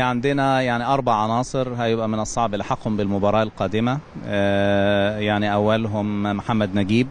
عندنا يعني أربع عناصر هيبقى من الصعب لحقهم بالمباراة القادمة آه، يعني أولهم محمد نجيب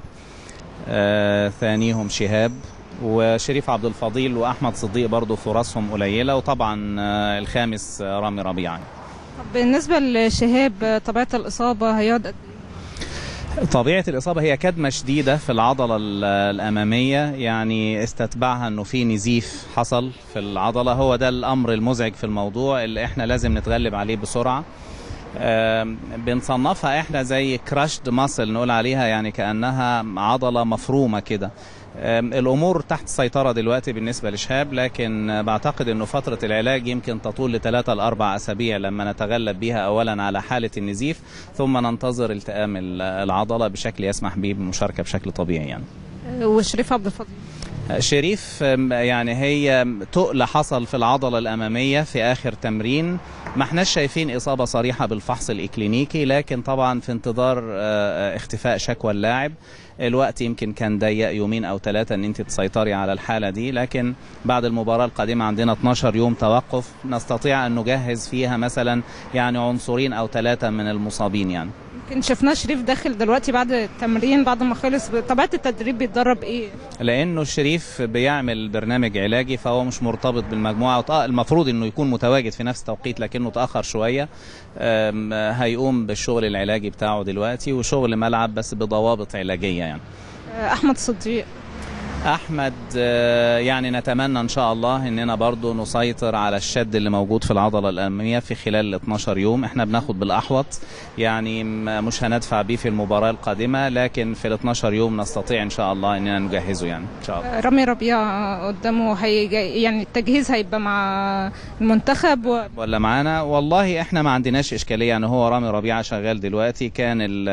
آه، ثانيهم شهاب وشريف عبد الفضيل وأحمد صديق برضو فرصهم قليلة وطبعا آه، الخامس آه، رامي ربيعة طب بالنسبة لشهاب طبيعة الإصابة هيقعد قد إيه؟ طبيعة الإصابة هي كدمة شديدة في العضلة ال- الأمامية يعني استتبعها أنه في نزيف حصل في العضلة هو ده الأمر المزعج في الموضوع اللي إحنا لازم نتغلب عليه بسرعة آم، بنصنفها إحنا زي كراشد ماسل نقول عليها يعني كأنها عضلة مفرومة كده آم، الأمور تحت السيطرة دلوقتي بالنسبة لشهاب لكن بعتقد أنه فترة العلاج يمكن تطول لثلاثة لأربع أسابيع لما نتغلب بها أولا على حالة النزيف ثم ننتظر التئام ال- العضلة بشكل يسمح به بالمشاركة بشكل طبيعي يعني وشريف عبد الفضيل شريف أم، يعني هي تقل حصل في العضلة الأمامية في آخر تمرين ما احناش شايفين إصابة صريحة بالفحص الإكلينيكي لكن طبعا في انتظار آه، اختفاء شكوى اللاعب الوقت يمكن كان ضيق يومين أو ثلاثة أن أنت تسيطري على الحالة دي لكن بعد المباراة القادمة عندنا 12 يوم توقف نستطيع أن نجهز فيها مثلا يعني عنصرين أو ثلاثة من المصابين يعني يمكن شفناه شريف داخل دلوقتي بعد التمرين بعد ما خلص طبيعة التدريب بيتدرب إيه؟ لانه الشريف بيعمل برنامج علاجي فهو مش مرتبط بالمجموعه وط- المفروض انه يكون متواجد في نفس التوقيت لكنه تاخر شويه أم، هيقوم بالشغل العلاجي بتاعه دلوقتي وشغل ملعب بس بضوابط علاجيه يعني أحمد صديق احمد آه، يعني نتمنى ان شاء الله اننا برضو نسيطر على الشد اللي موجود في العضله الاماميه في خلال ال 12 يوم احنا بناخد بالاحوط يعني م- مش هندفع بيه في المباراه القادمه لكن في ال 12 يوم نستطيع ان شاء الله اننا نجهزه يعني ان شاء الله رامي ربيع قدامه هي يعني التجهيز هيبقى مع المنتخب و... ولا معانا والله احنا ما عندناش اشكاليه يعني هو رامي ربيعه شغال دلوقتي كان ال-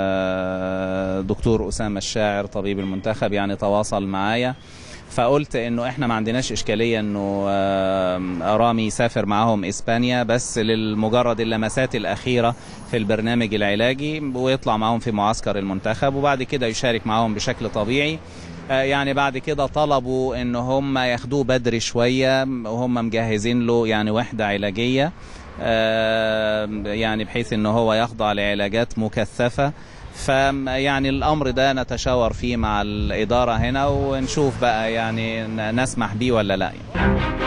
الدكتور اسامه الشاعر طبيب المنتخب يعني تواصل معايا فقلت انه احنا ما عندناش اشكاليه انه آم، رامي يسافر معاهم اسبانيا بس للمجرد اللمسات الاخيره في البرنامج العلاجي ويطلع معاهم في معسكر المنتخب وبعد كده يشارك معاهم بشكل طبيعي آه، يعني بعد كده طلبوا ان هم ياخدوه بدري شويه وهم مجهزين له يعني وحده علاجيه آه، يعني بحيث ان هو يخضع لعلاجات مكثفه فيعني الامر ده نتشاور فيه مع الاداره هنا ونشوف بقى يعني ن- نسمح بيه ولا لا يعني.